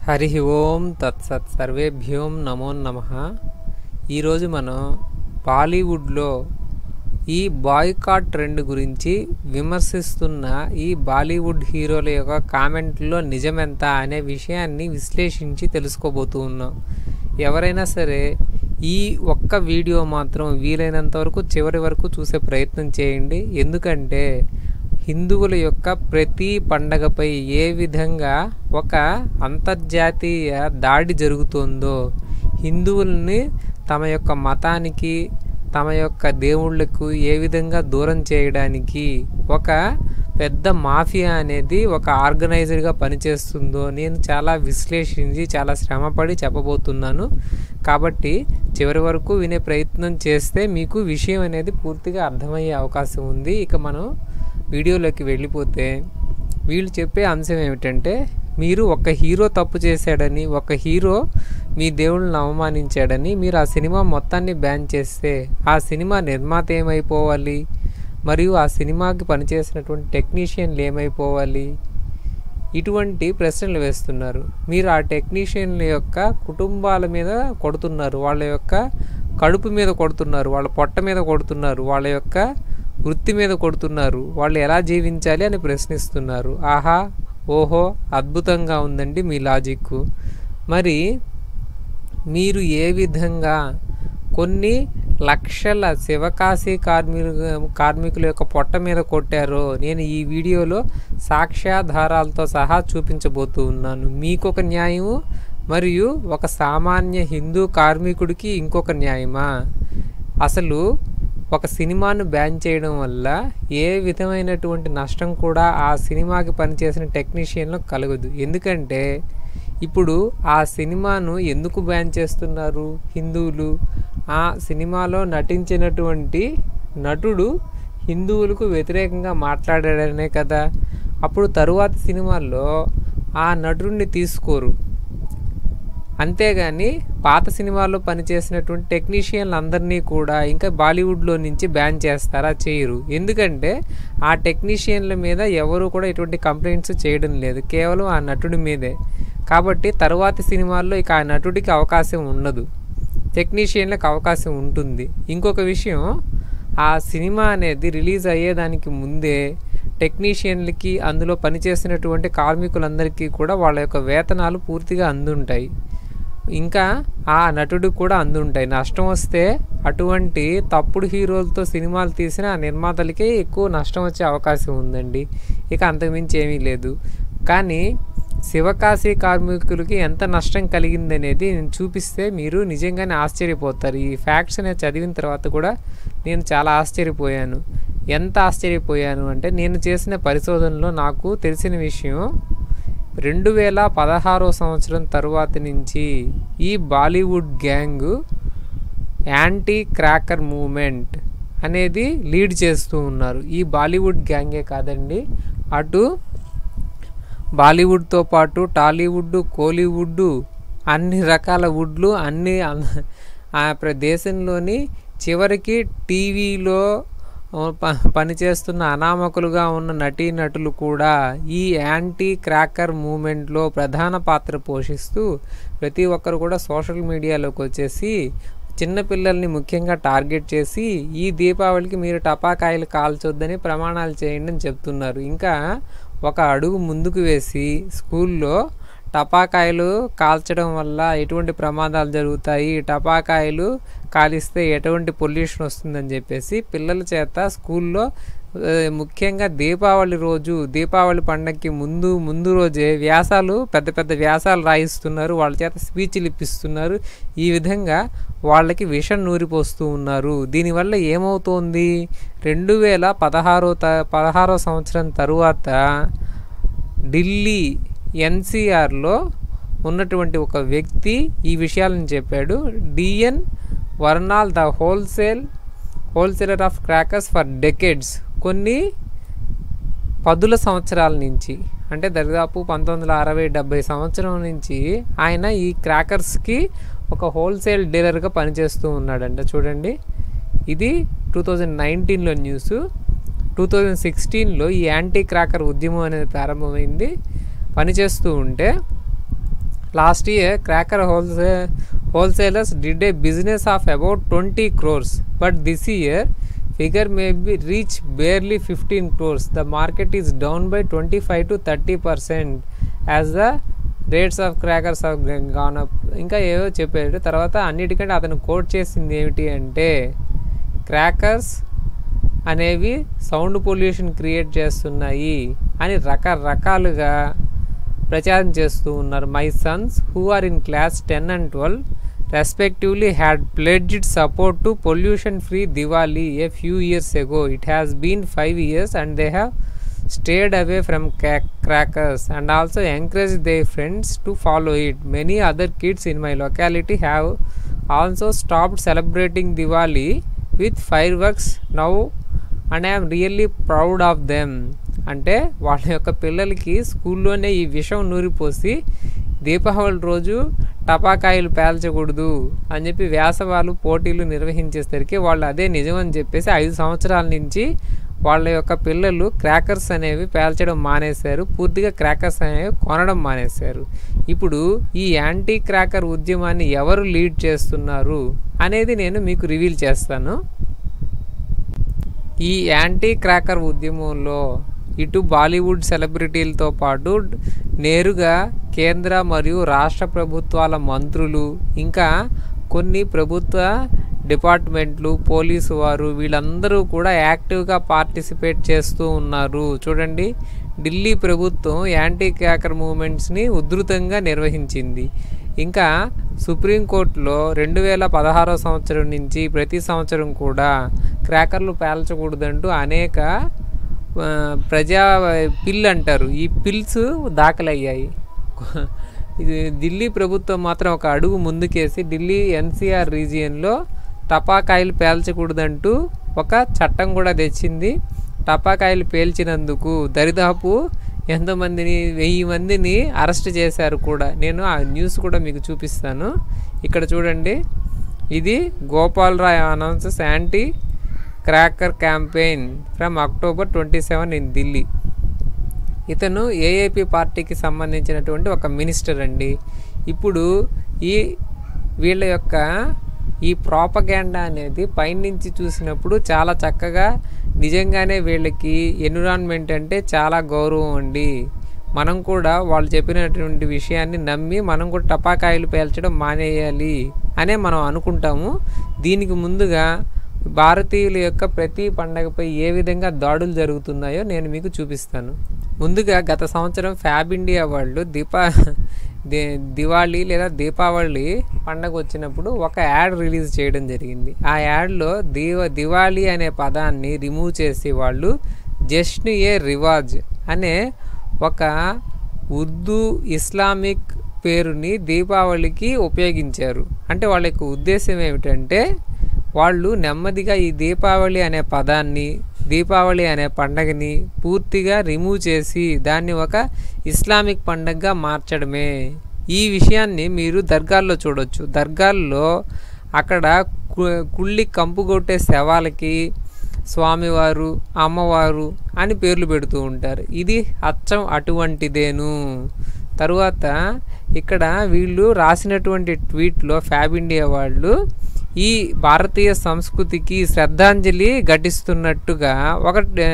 హరి ఓం తత్సత్ సర్వేభ్యోం నమో నమ ఈరోజు మనం బాలీవుడ్లో ఈ బాయ్కాట్ ట్రెండ్ గురించి విమర్శిస్తున్న ఈ బాలీవుడ్ హీరోల యొక్క కామెంట్లో నిజమెంత అనే విషయాన్ని విశ్లేషించి తెలుసుకోబోతూ ఉన్నాం ఎవరైనా సరే ఈ ఒక్క వీడియో మాత్రం వీలైనంత వరకు చివరి వరకు చూసే ప్రయత్నం చేయండి ఎందుకంటే హిందువుల యొక్క ప్రతి పండగపై ఏ విధంగా ఒక అంతర్జాతీయ దాడి జరుగుతుందో హిందువుల్ని తమ యొక్క మతానికి తమ యొక్క దేవుళ్లకు ఏ విధంగా దూరం చేయడానికి ఒక పెద్ద మాఫియా అనేది ఒక ఆర్గనైజర్గా పనిచేస్తుందో నేను చాలా విశ్లేషించి చాలా శ్రమపడి చెప్పబోతున్నాను కాబట్టి చివరి వరకు వినే ప్రయత్నం చేస్తే మీకు విషయం అనేది పూర్తిగా అర్థమయ్యే అవకాశం ఉంది ఇక మనం వీడియోలోకి వెళ్ళిపోతే వీళ్ళు చెప్పే అంశం ఏమిటంటే మీరు ఒక హీరో తప్పు చేశాడని ఒక హీరో మీ దేవుళ్ళని అవమానించాడని మీరు ఆ సినిమా మొత్తాన్ని బ్యాన్ చేస్తే ఆ సినిమా నిర్మాత ఏమైపోవాలి మరియు ఆ సినిమాకి పనిచేసినటువంటి టెక్నీషియన్లు ఏమైపోవాలి ఇటువంటి ప్రశ్నలు వేస్తున్నారు మీరు ఆ టెక్నీషియన్ల యొక్క కుటుంబాల మీద కొడుతున్నారు వాళ్ళ యొక్క కడుపు మీద కొడుతున్నారు వాళ్ళ పొట్ట మీద కొడుతున్నారు వాళ్ళ యొక్క వృత్తి మీద కొడుతున్నారు వాళ్ళు ఎలా జీవించాలి అని ప్రశ్నిస్తున్నారు ఆహా ఓహో అద్భుతంగా ఉందండి మీ లాజిక్ మరి మీరు ఏ విధంగా కొన్ని లక్షల శివకాశి కార్మికు కార్మికుల యొక్క పొట్ట మీద కొట్టారో నేను ఈ వీడియోలో సాక్ష్యాధారాలతో సహా చూపించబోతూ ఉన్నాను మీకొక న్యాయము మరియు ఒక సామాన్య హిందూ కార్మికుడికి ఇంకొక న్యాయమా అసలు ఒక సినిమాను బ్యాన్ చేయడం వల్ల ఏ విధమైనటువంటి నష్టం కూడా ఆ సినిమాకి పనిచేసిన టెక్నీషియన్లకు కలగదు ఎందుకంటే ఇప్పుడు ఆ సినిమాను ఎందుకు బ్యాన్ చేస్తున్నారు హిందువులు ఆ సినిమాలో నటించినటువంటి నటుడు హిందువులకు వ్యతిరేకంగా మాట్లాడాడనే కదా అప్పుడు తరువాత సినిమాల్లో ఆ నటుడిని తీసుకోరు అంతేగాని పాత సినిమాల్లో పనిచేసినటువంటి టెక్నీషియన్లు అందరినీ కూడా ఇంకా బాలీవుడ్లో నుంచి బ్యాన్ చేస్తారా చేయరు ఎందుకంటే ఆ టెక్నీషియన్ల మీద ఎవరు కూడా ఎటువంటి కంప్లైంట్స్ చేయడం లేదు కేవలం ఆ నటుడి మీదే కాబట్టి తరువాతి సినిమాల్లో ఇక ఆ నటుడికి అవకాశం ఉండదు టెక్నీషియన్లకు అవకాశం ఉంటుంది ఇంకొక విషయం ఆ సినిమా అనేది రిలీజ్ అయ్యేదానికి ముందే టెక్నీషియన్లకి అందులో పనిచేసినటువంటి కార్మికులందరికీ కూడా వాళ్ళ యొక్క వేతనాలు పూర్తిగా అందుంటాయి ఇంకా ఆ నటుడు కూడా అందుంటాయి నష్టం వస్తే అటువంటి తప్పుడు హీరోలతో సినిమాలు తీసిన ఆ నిర్మాతలకే ఎక్కువ నష్టం వచ్చే అవకాశం ఉందండి ఇక అంతకుమించి ఏమీ లేదు కానీ శివకాశి కార్మికులకి ఎంత నష్టం కలిగిందనేది నేను చూపిస్తే మీరు నిజంగానే ఆశ్చర్యపోతారు ఈ ఫ్యాక్ట్స్ అనేది చదివిన తర్వాత కూడా నేను చాలా ఆశ్చర్యపోయాను ఎంత ఆశ్చర్యపోయాను అంటే నేను చేసిన పరిశోధనలో నాకు తెలిసిన విషయం రెండు వేల పదహారో సంవత్సరం తరువాత నుంచి ఈ Bollywood gang anti cracker movement అనేది లీడ్ చేస్తూ ఉన్నారు ఈ బాలీవుడ్ గ్యాంగే కాదండి అటు బాలీవుడ్తో పాటు టాలీవుడ్ కోలీవుడ్ అన్ని రకాల వుడ్లు అన్ని ఆ దేశంలోని చివరికి టీవీలో పనిచేస్తున్న అనామకులుగా ఉన్న నటీనటులు కూడా ఈ యాంటీ క్రాకర్ మూమెంట్లో ప్రధాన పాత్ర పోషిస్తూ ప్రతి ఒక్కరు కూడా సోషల్ మీడియాలోకి వచ్చేసి చిన్నపిల్లల్ని ముఖ్యంగా టార్గెట్ చేసి ఈ దీపావళికి మీరు టపాకాయలు కాల్చొద్దని ప్రమాణాలు చేయండి అని చెప్తున్నారు ఇంకా ఒక అడుగు ముందుకు వేసి స్కూల్లో టపాకాయలు కాల్చడం వల్ల ఎటువంటి ప్రమాదాలు జరుగుతాయి టపాకాయలు కాలిస్తే ఎటువంటి పొల్యూషన్ వస్తుందని చెప్పేసి పిల్లల చేత స్కూల్లో ముఖ్యంగా దీపావళి రోజు దీపావళి పండగకి ముందు ముందు రోజే వ్యాసాలు పెద్ద పెద్ద వ్యాసాలు రాయిస్తున్నారు వాళ్ళ చేత స్పీచ్లు ఇప్పిస్తున్నారు ఈ విధంగా వాళ్ళకి విషం నూరిపోస్తూ ఉన్నారు దీనివల్ల ఏమవుతోంది రెండు వేల పదహారో త పదహారో సంవత్సరం తరువాత ఢిల్లీ ఎన్సీఆర్లో ఉన్నటువంటి ఒక వ్యక్తి ఈ విషయాలను చెప్పాడు D N Varnal the wholesale wholesaler of crackers for decades కొన్ని పదుల సంవత్సరాల నుంచి అంటే దాదాపు పంతొమ్మిది వందల అరవై డెబ్బై సంవత్సరం నుంచి ఆయన ఈ క్రాకర్స్కి ఒక హోల్సేల్ డీలర్గా పనిచేస్తూ ఉన్నాడంట చూడండి ఇది టూ థౌజండ్ నైన్టీన్లో న్యూస్ టూ థౌజండ్ సిక్స్టీన్లో ఈ యాంటీ క్రాకర్ ఉద్యమం అనేది ప్రారంభమైంది పనిచేస్తూ ఉంటే last year cracker wholesale wholesalers did a business of about twenty crores but this year figure may be reach barely fifteen crores the market is down by twenty five to thirty percent as the rates of crackers of gone up ఇంకా ఏవో చెప్పాడు తర్వాత అన్నిటికంటే అతను coat చేసింది ఏమిటి అంటే crackers అనేవి సౌండ్ పొల్యూషన్ క్రియేట్ చేస్తున్నాయి అని రకరకాలుగా ప్రచారం చేస్తూ ఉన్నారు my sons who are in class ten and twelve respectively had pledged support to pollution free Diwali a few years ago it has been five years and they have stayed away from ca- crackers and also encouraged their friends to follow it. Many other kids in my locality have also stopped celebrating Diwali with fireworks now and I am really proud of them. అంటే వాళ్ళ యొక్క పిల్లలకి స్కూల్లోనే ఈ విషం నూరిపోసి దీపావళి రోజు టపాకాయలు పేల్చకూడదు అని చెప్పి వ్యాసవాలు పోటీలు నిర్వహించేసరికి వాళ్ళు అదే నిజం అని చెప్పేసి ఐదు సంవత్సరాల నుంచి వాళ్ళ యొక్క పిల్లలు క్రాకర్స్ అనేవి పేల్చడం మానేశారు పూర్తిగా క్రాకర్స్ అనేవి కొనడం మానేశారు ఇప్పుడు ఈ యాంటీ క్రాకర్ ఉద్యమాన్ని ఎవరు లీడ్ చేస్తున్నారు అనేది నేను మీకు రివీల్ చేస్తాను ఈ యాంటీ క్రాకర్ ఉద్యమంలో ఇటు బాలీవుడ్ సెలబ్రిటీలతో పాటు నేరుగా కేంద్ర మరియు రాష్ట్ర ప్రభుత్వాల మంత్రులు ఇంకా కొన్ని ప్రభుత్వ డిపార్ట్మెంట్లు పోలీసు వారు వీళ్ళందరూ కూడా యాక్టివ్గా పార్టిసిపేట్ చేస్తూ ఉన్నారు చూడండి ఢిల్లీ ప్రభుత్వం యాంటీ క్రాకర్ మూమెంట్స్ని ఉధృతంగా నిర్వహించింది ఇంకా సుప్రీంకోర్టులో రెండు వేల పదహారో సంవత్సరం నుంచి ప్రతి సంవత్సరం కూడా క్రాకర్లు పేల్చకూడదంటూ అనేక ఆ, ప్రజా పిల్ అంటారు ఈ పిల్స్ దాఖలయ్యాయి ఇది ఢిల్లీ ప్రభుత్వం మాత్రం ఒక అడుగు ముందుకేసి ఢిల్లీ ఎన్సీఆర్ రీజియన్లో టపాకాయలు పేల్చకూడదంటూ ఒక చట్టం కూడా తెచ్చింది టపాకాయలు పేల్చినందుకు దరిదాపు ఎంతమందిని వెయ్యి మందిని అరెస్ట్ చేశారు కూడా నేను ఆ న్యూస్ కూడా మీకు చూపిస్తాను ఇక్కడ చూడండి ఇది Gopal Rai announces anti cracker campaign from October twenty seven in Delhi ఇతను ఏఏపీ పార్టీకి సంబంధించినటువంటి ఒక మినిస్టర్ అండి ఇప్పుడు ఈ వీళ్ళ యొక్క ఈ ప్రాపగాండా అనేది పైనుంచి చూసినప్పుడు చాలా చక్కగా నిజంగానే వీళ్ళకి ఎన్విరాన్మెంట్ అంటే చాలా గౌరవం అండి మనం కూడా వాళ్ళు చెప్పినటువంటి విషయాన్ని నమ్మి మనం కూడా టపాకాయలు పేల్చడం మానేయాలి అనే మనం అనుకుంటాము దీనికి ముందుగా భారతీయుల యొక్క ప్రతి పండగపై ఏ విధంగా దాడులు జరుగుతున్నాయో నేను మీకు చూపిస్తాను ముందుగా గత సంవత్సరం ఫ్యాబ్ ఇండియా వాళ్ళు దీపా ది దివాళీ లేదా దీపావళి పండగ వచ్చినప్పుడు ఒక యాడ్ రిలీజ్ చేయడం జరిగింది ఆ యాడ్లో దీవ దివాళీ అనే పదాన్ని రిమూవ్ చేసి వాళ్ళు జస్ట్ ఏ రివాజ్ అనే ఒక ఉర్దూ ఇస్లామిక్ పేరుని దీపావళికి ఉపయోగించారు అంటే వాళ్ళ యొక్క ఉద్దేశం ఏమిటంటే వాళ్ళు నెమ్మదిగా ఈ దీపావళి అనే పదాన్ని దీపావళి అనే పండగని పూర్తిగా రిమూవ్ చేసి దాన్ని ఒక ఇస్లామిక్ పండగగా మార్చడమే ఈ విషయాన్ని మీరు దర్గాల్లో చూడొచ్చు దర్గాల్లో అక్కడ కు- కుళ్ళి కంపు కొట్టే శవాలకి స్వామివారు అమ్మవారు అని పేర్లు పెడుతూ ఉంటారు ఇది అచ్చం అటువంటిదేను తరువాత ఇక్కడ వీళ్ళు రాసినటువంటి ట్వీట్లో ఫ్యాబ్ ఇండియా వాళ్ళు ఈ భారతీయ సంస్కృతికి శ్రద్ధాంజలి ఘటిస్తున్నట్టుగా ఒక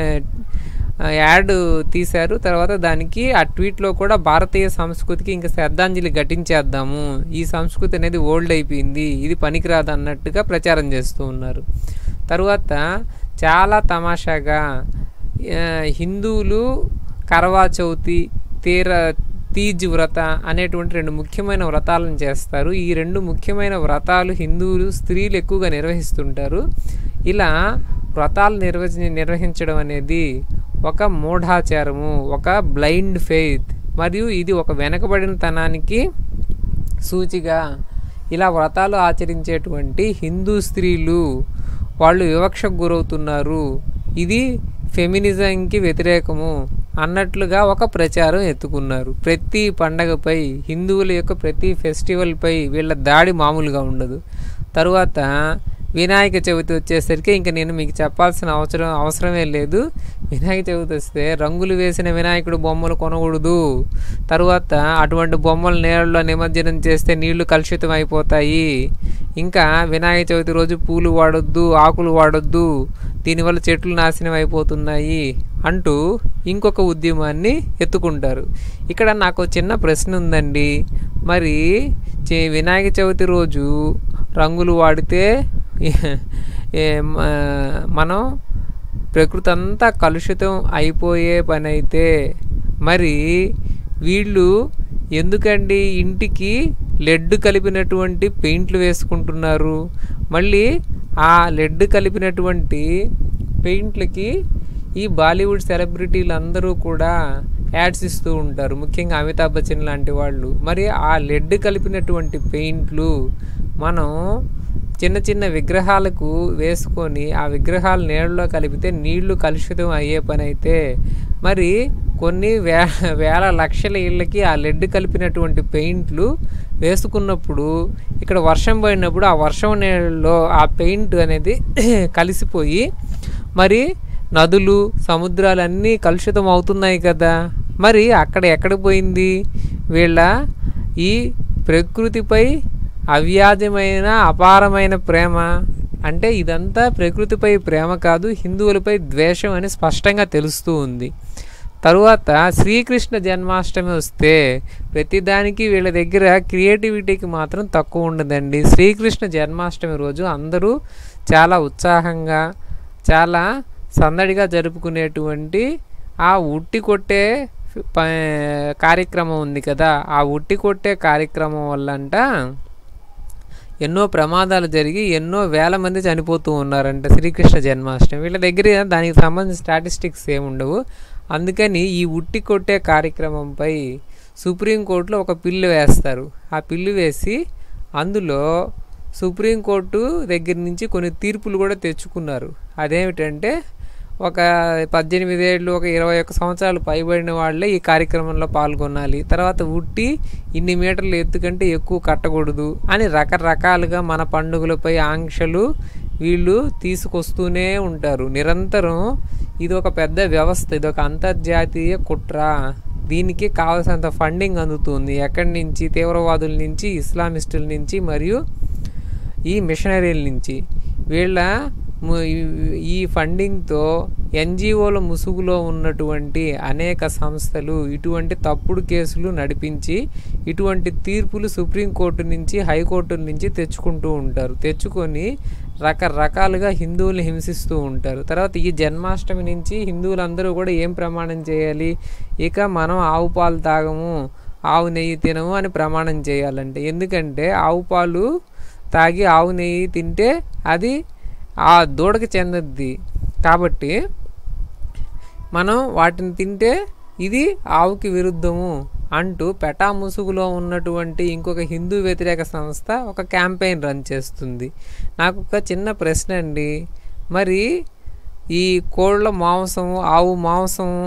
ఆ, యాడ్ తీశారు తర్వాత దానికి ఆ ట్వీట్లో కూడా భారతీయ సంస్కృతికి ఇంకా శ్రద్ధాంజలి ఘటించేద్దాము ఈ సంస్కృతి అనేది ఓల్డ్ అయిపోయింది ఇది పనికిరాదు అన్నట్టుగా ప్రచారం చేస్తూ ఉన్నారు తరువాత చాలా తమాషాగా ఆ, హిందువులు కరవా చౌతి తీర తీజ్ వ్రత అనేటువంటి రెండు ముఖ్యమైన వ్రతాలను చేస్తారు ఈ రెండు ముఖ్యమైన వ్రతాలు హిందువులు స్త్రీలు ఎక్కువగా నిర్వహిస్తుంటారు ఇలా వ్రతాలు నిర్వహి నిర్వహించడం అనేది ఒక మూఢాచారము ఒక బ్లైండ్ ఫెయిత్ మరియు ఇది ఒక వెనకబడిన తనానికి సూచిగా ఇలా వ్రతాలు ఆచరించేటువంటి హిందూ స్త్రీలు వాళ్ళు వివక్షకు గురవుతున్నారు ఇది ఫెమినిజంకి వ్యతిరేకము అన్నట్లుగా ఒక ప్రచారం ఎత్తుకున్నారు ప్రతి పండగపై హిందువుల యొక్క ప్రతి ఫెస్టివల్పై వీళ్ళ దాడి మామూలుగా ఉండదు తరువాత వినాయక చవితి వచ్చేసరికి ఇంకా నేను మీకు చెప్పాల్సిన అవసరం అవసరమే లేదు వినాయక చవితి వస్తే రంగులు వేసిన వినాయకుడు బొమ్మలు కొనకూడదు తరువాత అటువంటి బొమ్మలు నీళ్ళలో నిమజ్జనం చేస్తే నీళ్లు కలుషితం అయిపోతాయి ఇంకా వినాయక చవితి రోజు పూలు వాడొద్దు ఆకులు వాడొద్దు దీనివల్ల చెట్లు నాశనం అయిపోతున్నాయి అంటూ ఇంకొక ఉద్యమాన్ని ఎత్తుకుంటారు ఇక్కడ నాకు చిన్న ప్రశ్న ఉందండి మరి చి- వినాయక చవితి రోజు రంగులు వాడితే ఏ, మ- మనం ప్రకృతి అంతా కలుషితం అయిపోయే పని అయితే మరి వీళ్ళు ఎందుకండి ఇంటికి లెడ్ కలిపినటువంటి పెయింట్లు వేసుకుంటున్నారు మళ్ళీ ఆ లెడ్ కలిపినటువంటి పెయింట్లకి ఈ బాలీవుడ్ సెలబ్రిటీలు అందరూ కూడా యాడ్స్ ఇస్తూ ఉంటారు ముఖ్యంగా అమితాబ్ బచ్చన్ లాంటి వాళ్ళు మరి ఆ లెడ్ కలిపినటువంటి పెయింట్లు మనం చిన్న చిన్న విగ్రహాలకు వేసుకొని ఆ విగ్రహాలు నీళ్ళలో కలిపితే నీళ్లు కలుషితం అయ్యే పని అయితే మరి కొన్ని వే వేల లక్షల ఇళ్ళకి ఆ లెడ్ కలిపినటువంటి పెయింట్లు వేసుకున్నప్పుడు ఇక్కడ వర్షం పడినప్పుడు ఆ వర్షం నీళ్ళలో ఆ పెయింట్ అనేది కలిసిపోయి మరి నదులు సముద్రాలన్నీ కలుషితం అవుతున్నాయి కదా మరి అక్కడ ఎక్కడ పోయింది వీళ్ళ ఈ ప్రకృతిపై అవ్యాజమైన అపారమైన ప్రేమ అంటే ఇదంతా ప్రకృతిపై ప్రేమ కాదు హిందువులపై ద్వేషం అని స్పష్టంగా తెలుస్తూ ఉంది తరువాత శ్రీకృష్ణ జన్మాష్టమి వస్తే ప్రతిదానికి వీళ్ళ దగ్గర క్రియేటివిటీకి మాత్రం తక్కువ ఉండదండి శ్రీకృష్ణ జన్మాష్టమి రోజు అందరూ చాలా ఉత్సాహంగా చాలా సందడిగా జరుపుకునేటువంటి ఆ ఉట్టి కొట్టే ప- కార్యక్రమం ఉంది కదా ఆ ఉట్టి కొట్టే కార్యక్రమం వల్లంట ఎన్నో ప్రమాదాలు జరిగి ఎన్నో వేల మంది చనిపోతూ ఉన్నారంట శ్రీకృష్ణ జన్మాష్టమి వీళ్ళ దగ్గర దానికి సంబంధించిన స్టాటిస్టిక్స్ ఏమి ఉండవు అందుకని ఈ ఉట్టి కొట్టే కార్యక్రమంపై సుప్రీంకోర్టులో ఒక పిల్లు వేస్తారు ఆ పిల్లు వేసి అందులో సుప్రీంకోర్టు దగ్గర నుంచి కొన్ని తీర్పులు కూడా తెచ్చుకున్నారు అదేమిటంటే ఒక పద్దెనిమిది ఏళ్ళు ఒక ఇరవై ఒక్క సంవత్సరాలు పైబడిన వాళ్ళే ఈ కార్యక్రమంలో పాల్గొనాలి తర్వాత ఉట్టి ఇన్ని మీటర్ల ఎత్తు కంటే ఎక్కువ కట్టకూడదు అని రకరకాలుగా మన పండుగలపై ఆంక్షలు వీళ్ళు తీసుకొస్తూనే ఉంటారు నిరంతరం ఇది ఒక పెద్ద వ్యవస్థ ఇది ఒక అంతర్జాతీయ కుట్ర దీనికి కావలసినంత ఫండింగ్ అందుతుంది ఎక్కడి నుంచి తీవ్రవాదుల నుంచి ఇస్లామిస్టుల నుంచి మరియు ఈ మిషనరీల నుంచి వీళ్ళ ము- ఈ- ఈ ఫండింగ్తో ఎన్జిఓల ముసుగులో ఉన్నటువంటి అనేక సంస్థలు ఇటువంటి తప్పుడు కేసులు నడిపించి ఇటువంటి తీర్పులు సుప్రీంకోర్టు నుంచి హైకోర్టు నుంచి తెచ్చుకుంటూ ఉంటారు తెచ్చుకొని రకరకాలుగా హిందువులు హింసిస్తూ ఉంటారు తర్వాత ఈ జన్మాష్టమి నుంచి హిందువులందరూ కూడా ఏం ప్రమాణం చేయాలి ఇక మనం ఆవు పాలు తాగము ఆవు నెయ్యి తినము అని ప్రమాణం చేయాలంటే ఎందుకంటే ఆవు పాలు తాగి ఆవు నెయ్యి తింటే అది ఆ దూడకి చెందద్ది కాబట్టి మనం వాటిని తింటే ఇది ఆవుకి విరుద్ధము అంటూ పెటా ముసుగులో ఉన్నటువంటి ఇంకొక హిందూ వ్యతిరేక సంస్థ ఒక క్యాంపెయిన్ రన్ చేస్తుంది నాకు ఒక చిన్న ప్రశ్న అండి మరి ఈ కోళ్ళ మాంసము ఆవు మాంసము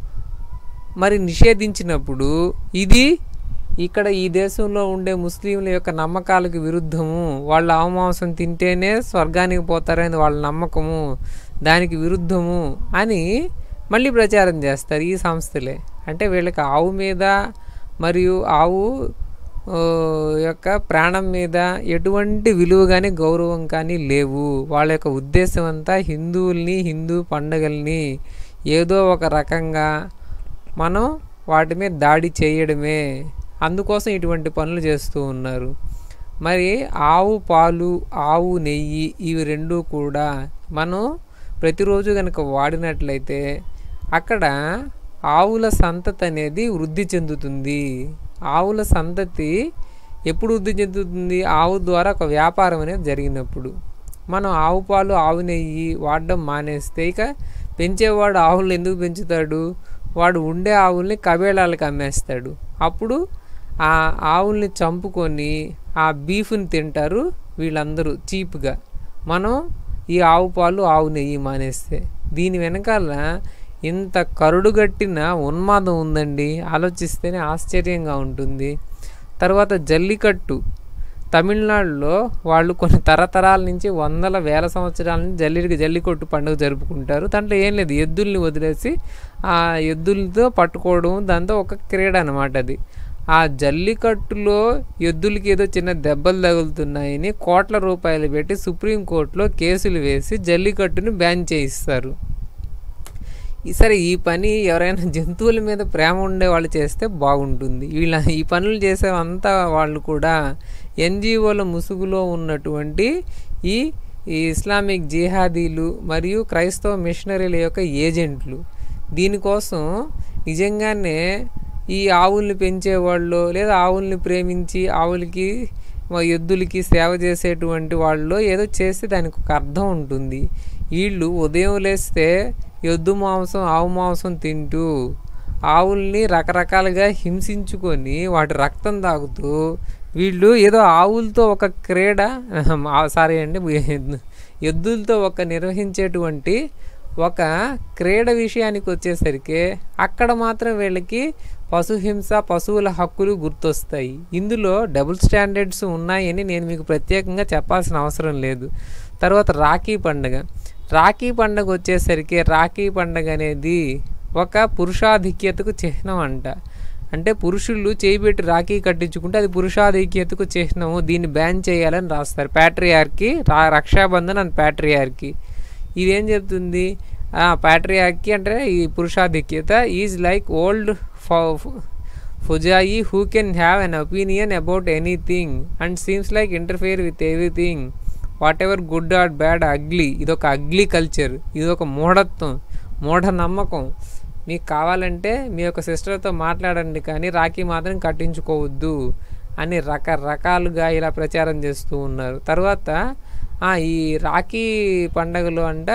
మరి నిషేధించినప్పుడు ఇది ఇక్కడ ఈ దేశంలో ఉండే ముస్లింల యొక్క నమ్మకాలకు విరుద్ధము వాళ్ళు ఆవు మాంసం తింటేనే స్వర్గానికి పోతారని వాళ్ళ నమ్మకము దానికి విరుద్ధము అని మళ్ళీ ప్రచారం చేస్తారు ఈ సంస్థలే అంటే వీళ్ళకి ఆవు మీద మరియు ఆవు ఆ, యొక్క ప్రాణం మీద ఎటువంటి విలువ కానీ గౌరవం కానీ లేవు వాళ్ళ యొక్క ఉద్దేశం అంతా హిందువుల్ని హిందూ పండగల్ని ఏదో ఒక రకంగా మనం వాటి మీద దాడి చేయడమే అందుకోసం ఇటువంటి పనులు చేస్తూ ఉన్నారు మరి ఆవు పాలు ఆవు నెయ్యి ఇవి రెండు కూడా మనం ప్రతిరోజు కనుక వాడినట్లయితే అక్కడ ఆవుల సంతతి అనేది వృద్ధి చెందుతుంది ఆవుల సంతతి ఎప్పుడు వృద్ధి చెందుతుంది ఆవు ద్వారా ఒక వ్యాపారం అనేది జరిగినప్పుడు మనం ఆవు పాలు ఆవు నెయ్యి వాడడం మానేస్తే ఇక పెంచేవాడు ఆవులను ఎందుకు పెంచుతాడు వాడు ఉండే ఆవుల్ని కబేళాలకు అమ్మేస్తాడు అప్పుడు ఆ ఆవుల్ని చంపుకొని ఆ బీఫ్ని తింటారు వీళ్ళందరూ చీప్గా మనం ఈ ఆవు పాలు ఆవు నెయ్యి మానేస్తే దీని వెనకాల ఇంత కరుడుగట్టిన ఉన్మాదం ఉందండి ఆలోచిస్తేనే ఆశ్చర్యంగా ఉంటుంది తర్వాత జల్లికట్టు తమిళనాడులో వాళ్ళు కొన్ని తరతరాల నుంచి వందల వేల సంవత్సరాల నుంచి జల్లి జల్లికొట్టు పండుగ జరుపుకుంటారు దాంట్లో ఏం లేదు ఎద్దుల్ని వదిలేసి ఆ ఎద్దులతో పట్టుకోవడం దాంతో ఒక క్రీడ అనమాట అది ఆ జల్లికట్టులో ఎద్దులకి ఏదో చిన్న దెబ్బలు తగులుతున్నాయని కోట్ల రూపాయలు పెట్టి సుప్రీంకోర్టులో కేసులు వేసి జల్లికట్టుని బ్యాన్ చేయిస్తారు ఈ సరే ఈ పని ఎవరైనా జంతువుల మీద ప్రేమ ఉండే వాళ్ళు చేస్తే బాగుంటుంది వీళ్ళ ఈ పనులు చేసేవంతా వాళ్ళు కూడా ఎన్జిఓల ముసుగులో ఉన్నటువంటి ఈ ఈ ఇస్లామిక్ జిహాదీలు మరియు క్రైస్తవ మిషనరీల యొక్క ఏజెంట్లు దీనికోసం నిజంగానే ఈ ఆవుల్ని పెంచేవాళ్ళు లేదా ఆవుల్ని ప్రేమించి ఆవులకి మా ఎద్దులకి సేవ చేసేటువంటి వాళ్ళు ఏదో చేస్తే దానికి ఒక అర్థం ఉంటుంది వీళ్ళు ఉదయం లేస్తే ఎద్దు మాంసం ఆవు మాంసం తింటూ ఆవుల్ని రకరకాలుగా హింసించుకొని వాటి రక్తం తాగుతూ వీళ్ళు ఏదో ఆవులతో ఒక క్రీడ సారీ అండి ఎద్దులతో ఒక నిర్వహించేటువంటి ఒక క్రీడ విషయానికి వచ్చేసరికి అక్కడ మాత్రం వీళ్ళకి పశుహింస పశువుల హక్కులు గుర్తొస్తాయి ఇందులో డబుల్ స్టాండర్డ్స్ ఉన్నాయని నేను మీకు ప్రత్యేకంగా చెప్పాల్సిన అవసరం లేదు తర్వాత రాఖీ పండుగ రాఖీ పండుగ వచ్చేసరికి రాఖీ పండుగ అనేది ఒక పురుషాధిక్యతకు చిహ్నం అంట అంటే పురుషులు చేయిబెట్టి రాఖీ కట్టించుకుంటే అది పురుషాధిక్యతకు చిహ్నము దీన్ని బ్యాన్ చేయాలని రాస్తారు ప్యాట్రియార్కి రా రక్షాబంధన్ అండ్ ప్యాట్రియార్కి ఇదేం చెప్తుంది ప్యాట్రియార్కి అంటే ఈ పురుషాధిక్యత is like old fogey who can have an opinion about anything and seems like interfere with everything whatever good or bad ugly ఇది ఒక అగ్లీ కల్చర్ ఇది ఒక మూఢత్వం మూఢ నమ్మకం మీకు కావాలంటే మీ యొక్క సిస్టర్తో మాట్లాడండి కానీ రాఖీ మాత్రం కట్టించుకోవద్దు అని రకరకాలుగా ఇలా ప్రచారం చేస్తూ ఉన్నారు తర్వాత ఈ రాఖీ పండగలో అంట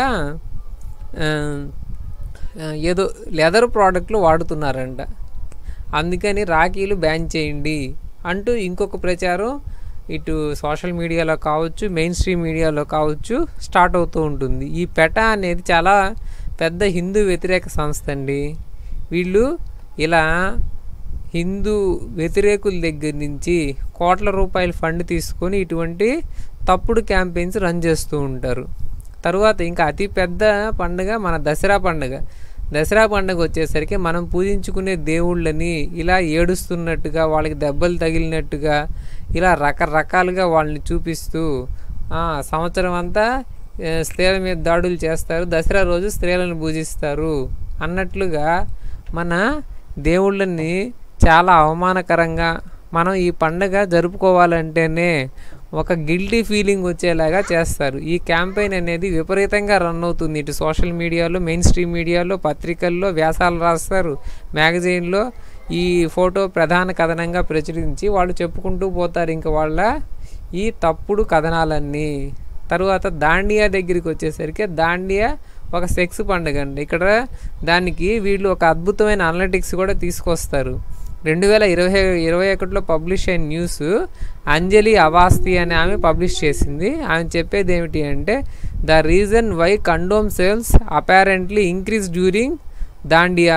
ఏదో లెదర్ ప్రోడక్ట్లు వాడుతున్నారంట అందుకని రాఖీలు బ్యాన్ చేయండి అంటూ ఇంకొక ప్రచారం ఇటు సోషల్ మీడియాలో కావచ్చు మెయిన్ స్ట్రీమ్ మీడియాలో కావచ్చు స్టార్ట్ అవుతూ ఉంటుంది ఈ పెట అనేది చాలా పెద్ద హిందూ వ్యతిరేక సంస్థ అండి వీళ్ళు ఇలా హిందూ వ్యతిరేకుల దగ్గర నుంచి కోట్ల రూపాయల ఫండ్ తీసుకొని ఇటువంటి తప్పుడు క్యాంపెయిన్స్ రన్ చేస్తూ ఉంటారు తరువాత ఇంకా అతి పెద్ద పండుగ మన దసరా పండుగ దసరా పండుగ వచ్చేసరికి మనం పూజించుకునే దేవుళ్ళని ఇలా ఏడుస్తున్నట్టుగా వాళ్ళకి దెబ్బలు తగిలినట్టుగా ఇలా రకరకాలుగా వాళ్ళని చూపిస్తూ సంవత్సరం అంతా స్త్రీల మీద దాడులు చేస్తారు దసరా రోజు స్త్రీలను పూజిస్తారు అన్నట్లుగా మన దేవుళ్ళని చాలా అవమానకరంగా మనం ఈ పండగ జరుపుకోవాలంటేనే ఒక గిల్టీ ఫీలింగ్ వచ్చేలాగా చేస్తారు ఈ క్యాంపెయిన్ అనేది విపరీతంగా రన్ అవుతుంది ఇటు సోషల్ మీడియాలో మెయిన్ స్ట్రీమ్ మీడియాలో పత్రికల్లో వ్యాసాలు రాస్తారు మ్యాగజైన్లో ఈ ఫోటో ప్రధాన కథనంగా ప్రచురించి వాళ్ళు చెప్పుకుంటూ పోతారు ఇంకా వాళ్ళ ఈ తప్పుడు కథనాలన్నీ తరువాత దాండియా దగ్గరికి వచ్చేసరికి దాండియా ఒక సెక్స్ పండుగ అండి ఇక్కడ దానికి వీళ్ళు ఒక అద్భుతమైన అనలిటిక్స్ కూడా తీసుకొస్తారు రెండు వేల ఇరవై ఇరవై ఒకటిలో పబ్లిష్ అయిన న్యూస్ అంజలి అవాస్తి అనే ఆమె పబ్లిష్ చేసింది ఆమె చెప్పేది ఏమిటి అంటే the reason why condom sales apparently increase during Dandiya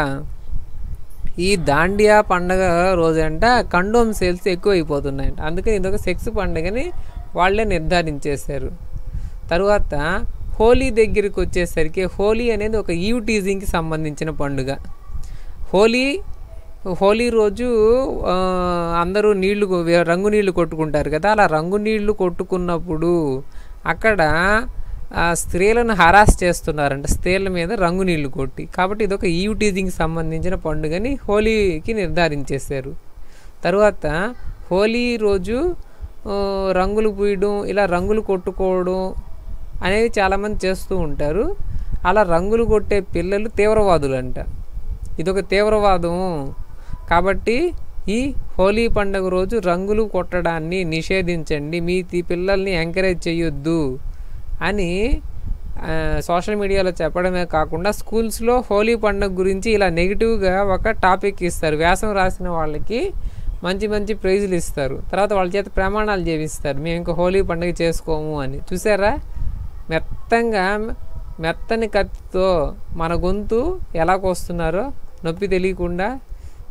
ఈ దాండియా పండగ రోజంట కండోమ్ సేల్స్ ఎక్కువ అయిపోతున్నాయంట అందుకని ఇదొక సెక్స్ పండుగని వాళ్ళే నిర్ధారించేశారు తరువాత హోలీ దగ్గరికి వచ్చేసరికి హోలీ అనేది ఒక ఈవ్ టీజింగ్కి సంబంధించిన పండుగ హోలీ హోలీ రోజు అందరూ నీళ్లు రంగు నీళ్లు కొట్టుకుంటారు కదా అలా రంగు నీళ్లు కొట్టుకున్నప్పుడు అక్కడ స్త్రీలను హరాస్ చేస్తున్నారంట స్త్రీల మీద రంగు నీళ్లు కొట్టి కాబట్టి ఇదొక ఈవ్ టీజింగ్కి సంబంధించిన పండుగని హోలీకి నిర్ధారించేశారు తర్వాత హోలీ రోజు రంగులు పూయడం ఇలా రంగులు కొట్టుకోవడం అనేవి చాలామంది చేస్తూ ఉంటారు అలా రంగులు కొట్టే పిల్లలు తీవ్రవాదులంట ఇదొక తీవ్రవాదం కాబట్టి ఈ హోలీ పండుగ రోజు రంగులు కొట్టడాన్ని నిషేధించండి మీ పిల్లల్ని ఎంకరేజ్ చేయొద్దు అని సోషల్ మీడియాలో చెప్పడమే కాకుండా స్కూల్స్లో హోలీ పండుగ గురించి ఇలా నెగిటివ్గా ఒక టాపిక్ ఇస్తారు వ్యాసం రాసిన వాళ్ళకి మంచి మంచి ప్రైజులు ఇస్తారు తర్వాత వాళ్ళ చేత ప్రమాణాలు చేపిస్తారు మేము ఇంకా హోలీ పండుగ చేసుకోము అని చూసారా మెత్తంగా మెత్తని కత్తితో మన గొంతు ఎలా కోస్తున్నారో నొప్పి తెలియకుండా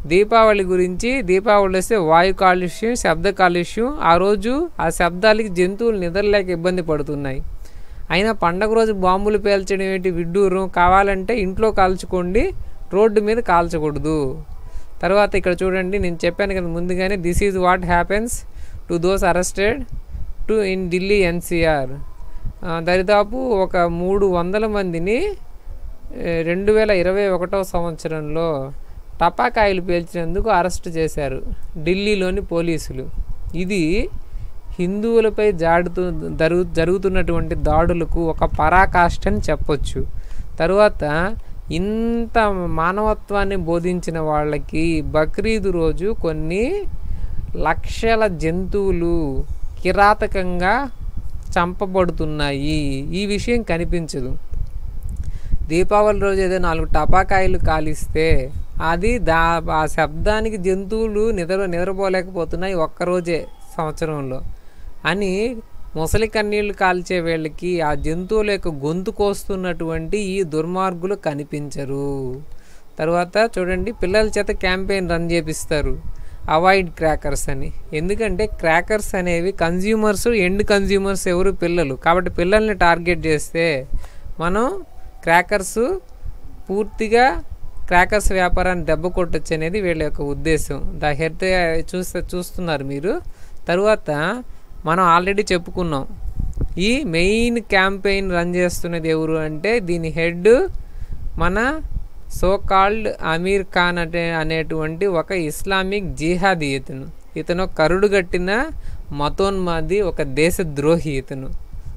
దీపావళి గురించి దీపావళి వస్తే వాయు కాలుష్యం శబ్ద కాలుష్యం ఆ రోజు ఆ శబ్దాలకి జంతువులు నిద్రలేక ఇబ్బంది పడుతున్నాయి అయినా పండగ రోజు బాంబులు పేల్చడం ఏంటి విడ్డూరం కావాలంటే ఇంట్లో కాల్చుకోండి రోడ్డు మీద కాల్చకూడదు తర్వాత ఇక్కడ చూడండి నేను చెప్పాను కదా ముందుగానే this is what happens to those arrested too in Delhi NCR దరిదాపు ఒక మూడు వందల మందిని రెండు వేల ఇరవై ఒకటో సంవత్సరంలో టపాకాయలు పేల్చినందుకు అరెస్ట్ చేశారు ఢిల్లీలోని పోలీసులు ఇది హిందువులపై జాడుతూ జరుగు జరుగుతున్నటువంటి దాడులకు ఒక పరాకాష్ఠ అని చెప్పొచ్చు తరువాత ఇంత మానవత్వాన్ని బోధించిన వాళ్ళకి బక్రీద్ రోజు కొన్ని లక్షల జంతువులు కిరాతకంగా చంపబడుతున్నాయి ఈ విషయం కనిపించదు దీపావళి రోజు ఏదో నాలుగు టపాకాయలు కాలిస్తే అది దా ఆ శబ్దానికి జంతువులు నిద్ర నిద్రపోలేకపోతున్నాయి ఒక్కరోజే సంవత్సరంలో అని ముసలి కన్నీళ్లు కాల్చే వీళ్ళకి ఆ జంతువుల యొక్క గొంతు కోస్తున్నటువంటి ఈ దుర్మార్గులు కనిపించరు తర్వాత చూడండి పిల్లల చేత క్యాంపెయిన్ రన్ చేపిస్తారు అవాయిడ్ క్రాకర్స్ అని ఎందుకంటే క్రాకర్స్ అనేవి కన్జ్యూమర్స్ ఎండ్ కన్జ్యూమర్స్ ఎవరు పిల్లలు కాబట్టి పిల్లల్ని టార్గెట్ చేస్తే మనం క్రాకర్స్ పూర్తిగా క్రాకర్స్ వ్యాపారాన్ని దెబ్బ కొట్టచ్చు అనేది వీళ్ళ యొక్క ఉద్దేశం ద హెడ్ చూస్తే చూస్తున్నారు మీరు తరువాత మనం ఆల్రెడీ చెప్పుకున్నాం ఈ మెయిన్ క్యాంపెయిన్ రన్ చేస్తున్నది ఎవరు అంటే దీని హెడ్ మన సో కాల్డ్ అమీర్ ఖాన్ అంటే అనేటువంటి ఒక ఇస్లామిక్ జిహాదీ ఇతను ఇతను కరుడు గట్టిన మతోన్మాది ఒక దేశద్రోహి ఇతను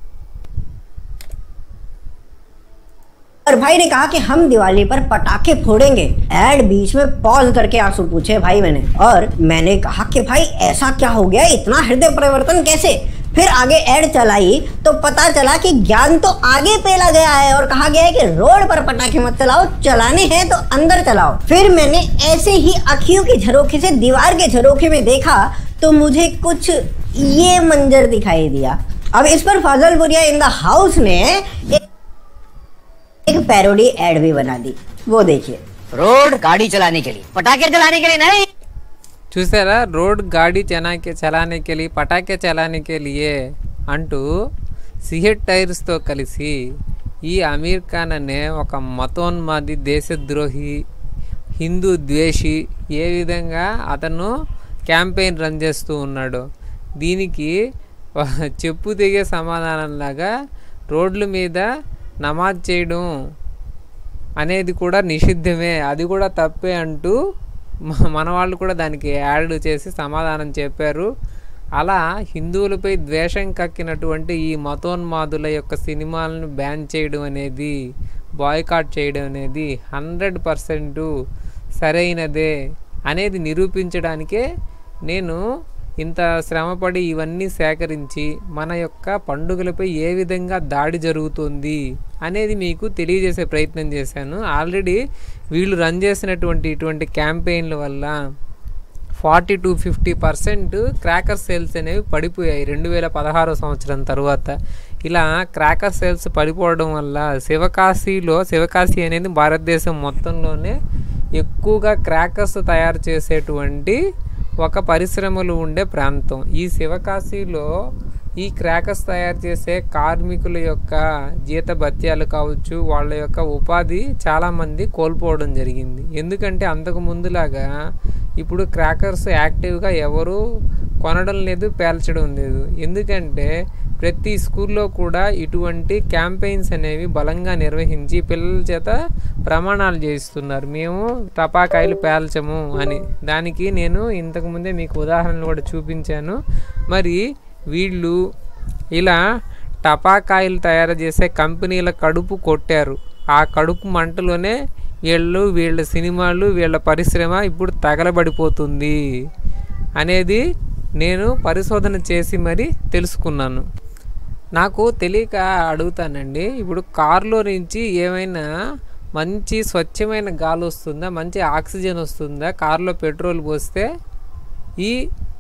और भाई ने कहा कि हम दिवाली पर पटाखे फोड़ेंगे एड बीच में पॉज करके आंसू पूछे भाई मैंने और मैंने कहा कि भाई ऐसा क्या हो गया इतना हृदय परिवर्तन कैसे फिर आगे एड चलाई तो पता चला कि ज्ञान तो आगे पेला गया है और कहा गया है कि रोड पर पटाखे मत चलाओ चलाने हैं तो अंदर चलाओ फिर मैंने ऐसे ही अखियों की झरोखे से दीवार के झरोखे में देखा तो मुझे कुछ ये मंजर दिखाई दिया अब इस पर फजलपुरिया इन द हाउस ने एक एक पैरोडी एड भी बना दी वो देखिए रोड गाड़ी चलाने के लिए पटाखे चलाने के लिए नहीं చూసారా రోడ్ గాడి చలాకే చలానికి వెళ్ళి పటాకే చలానికి లియే అంటూ సిహెట్ టైర్స్తో కలిసి ఈ అమీర్ ఖాన్ అనే ఒక మతోన్మాది దేశద్రోహి హిందూ ద్వేషి ఏ విధంగా అతను క్యాంపెయిన్ రన్ చేస్తూ ఉన్నాడు దీనికి చెప్పు తెగే సమాధానంలాగా రోడ్ల మీద నమాజ్ చేయడం అనేది కూడా నిషిద్ధమే అది కూడా తప్పే అంటూ మన వాళ్ళు కూడా దానికి యాడ్ చేసి సమాధానం చెప్పారు అలా హిందువులపై ద్వేషం కక్కినటువంటి ఈ మతోన్మాదుల యొక్క సినిమాలను బ్యాన్ చేయడం అనేది బాయ్కాట్ చేయడం అనేది హండ్రెడ్ పర్సెంట్ సరైనదే అనేది నిరూపించడానికే నేను ఇంత శ్రమపడి ఇవన్నీ సేకరించి మన యొక్క పండుగలపై ఏ విధంగా దాడి జరుగుతుంది అనేది మీకు తెలియజేసే ప్రయత్నం చేశాను ఆల్రెడీ వీళ్ళు రన్ చేసినటువంటి ఇటువంటి క్యాంపెయిన్ల వల్ల forty to fifty percent cracker sales అనేవి పడిపోయాయి రెండు వేల పదహారో సంవత్సరం తర్వాత ఇలా క్రాకర్ సేల్స్ పడిపోవడం వల్ల శివకాశీలో శివకాశీ అనేది భారతదేశం మొత్తంలోనే ఎక్కువగా క్రాకర్స్ తయారు చేసేటువంటి ఒక పరిశ్రమలు ఉండే ప్రాంతం ఈ శివకాశీలో ఈ క్రాకర్స్ తయారు చేసే కార్మికుల యొక్క జీత భత్యాలు కావచ్చు వాళ్ళ యొక్క ఉపాధి చాలామంది కోల్పోవడం జరిగింది ఎందుకంటే అంతకు ముందులాగా ఇప్పుడు క్రాకర్స్ యాక్టివ్గా ఎవరు కొనడం లేదు పేల్చడం లేదు ఎందుకంటే ప్రతి స్కూల్లో కూడా ఇటువంటి క్యాంపెయిన్స్ అనేవి బలంగా నిర్వహించి పిల్లల చేత ప్రమాణాలు చేయిస్తున్నారు మేము టపాకాయలు పేల్చము అని దానికి నేను ఇంతకుముందే మీకు ఉదాహరణలు కూడా చూపించాను మరి వీళ్ళు ఇలా టపాకాయలు తయారు చేసే కంపెనీల కడుపు కొట్టారు ఆ కడుపు మంటలోనే వీళ్ళు వీళ్ళ సినిమాలు వీళ్ళ పరిశ్రమ ఇప్పుడు తగలబడిపోతుంది అనేది నేను పరిశోధన చేసి మరి తెలుసుకున్నాను నాకు తెలియక అడుగుతానండి ఇప్పుడు కారులో నుంచి ఏమైనా మంచి స్వచ్ఛమైన గాలి వస్తుందా మంచి ఆక్సిజన్ వస్తుందా కారులో పెట్రోల్ పోస్తే ఈ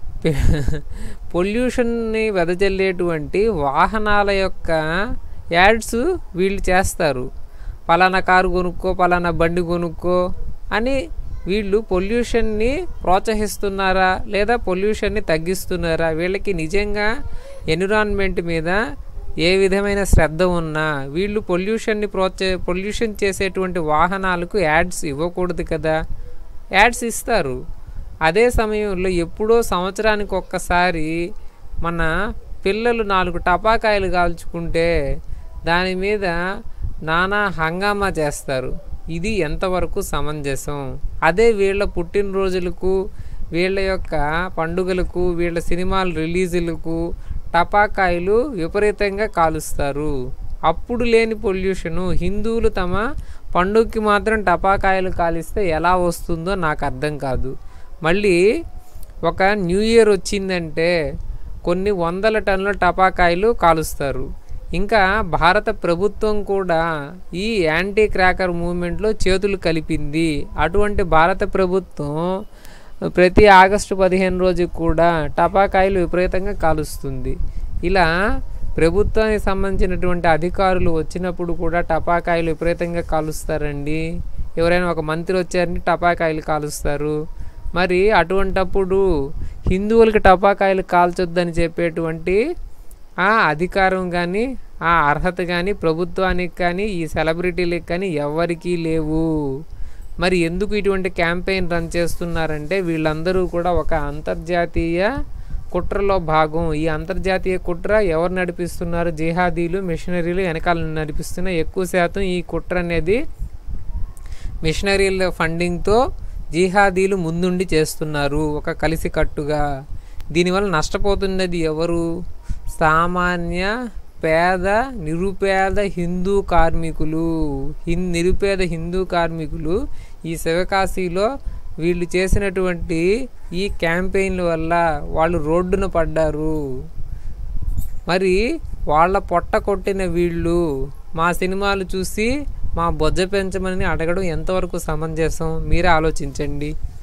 పొల్యూషన్ని వెదజల్లేటువంటి వాహనాల యొక్క యాడ్స్ వీళ్ళు చేస్తారు పలానా కారు కొనుక్కో పలానా బండి కొనుక్కో అని వీళ్ళు పొల్యూషన్ని ప్రోత్సహిస్తున్నారా లేదా పొల్యూషన్ని తగ్గిస్తున్నారా వీళ్ళకి నిజంగా ఎన్విరాన్మెంట్ మీద ఏ విధమైన శ్రద్ధ ఉన్నా వీళ్ళు పొల్యూషన్ని ప్రోత్స పొల్యూషన్ చేసేటువంటి వాహనాలకు యాడ్స్ ఇవ్వకూడదు కదా యాడ్స్ ఇస్తారు అదే సమయంలో ఎప్పుడో సంవత్సరానికి ఒక్కసారి మన పిల్లలు నాలుగు టపాకాయలు కాల్చుకుంటే దాని మీద నానా హంగామా చేస్తారు ఇది ఎంతవరకు సమంజసం అదే వీళ్ళ పుట్టినరోజులకు వీళ్ళ యొక్క పండుగలకు వీళ్ళ సినిమాల రిలీజులకు టపాకాయలు విపరీతంగా కాలుస్తారు అప్పుడు లేని పొల్యూషను హిందువులు తమ పండుగకి మాత్రం టపాకాయలు కాలిస్తే ఎలా వస్తుందో నాకు అర్థం కాదు మళ్ళీ ఒక న్యూ ఇయర్ వచ్చిందంటే కొన్ని వందల టన్నుల టపాకాయలు కాలుస్తారు ఇంకా భారత ప్రభుత్వం కూడా ఈ యాంటీ క్రాకర్ మూమెంట్లో చేతులు కలిపింది అటువంటి భారత ప్రభుత్వం ప్రతి ఆగస్టు పదిహేను రోజు కూడా టపాకాయలు విపరీతంగా కాలుస్తుంది ఇలా ప్రభుత్వానికి సంబంధించినటువంటి అధికారులు వచ్చినప్పుడు కూడా టపాకాయలు విపరీతంగా కాలుస్తారండి ఎవరైనా ఒక మంత్రి వచ్చారని టపాకాయలు కాలుస్తారు మరి అటువంటప్పుడు హిందువులకి టపాకాయలు కాల్చొద్దని చెప్పేటువంటి ఆ అధికారం కానీ ఆ అర్హత కానీ ప్రభుత్వానికి కానీ ఈ సెలబ్రిటీలకు కానీ ఎవరికీ లేవు మరి ఎందుకు ఇటువంటి క్యాంపెయిన్ రన్ చేస్తున్నారంటే వీళ్ళందరూ కూడా ఒక అంతర్జాతీయ కుట్రలో భాగం ఈ అంతర్జాతీయ కుట్ర ఎవరు నడిపిస్తున్నారు జిహాదీలు మిషనరీలు వెనకాల నడిపిస్తున్న ఎక్కువ శాతం ఈ కుట్ర అనేది మిషనరీల ఫండింగ్తో జిహాదీలు ముందుండి చేస్తున్నారు ఒక కలిసికట్టుగా దీనివల్ల నష్టపోతున్నది ఎవరు సామాన్య పేద నిరుపేద హిందూ కార్మికులు హిన్ నిరుపేద హిందూ కార్మికులు ఈ శివకాశీలో వీళ్ళు చేసినటువంటి ఈ క్యాంపెయిన్ల వల్ల వాళ్ళు రోడ్డున పడ్డారు మరి వాళ్ళ పొట్ట కొట్టిన వీళ్ళు మా సినిమాలు చూసి మా బొజ్జ పెంచమని అడగడం ఎంతవరకు సమంజసం మీరే ఆలోచించండి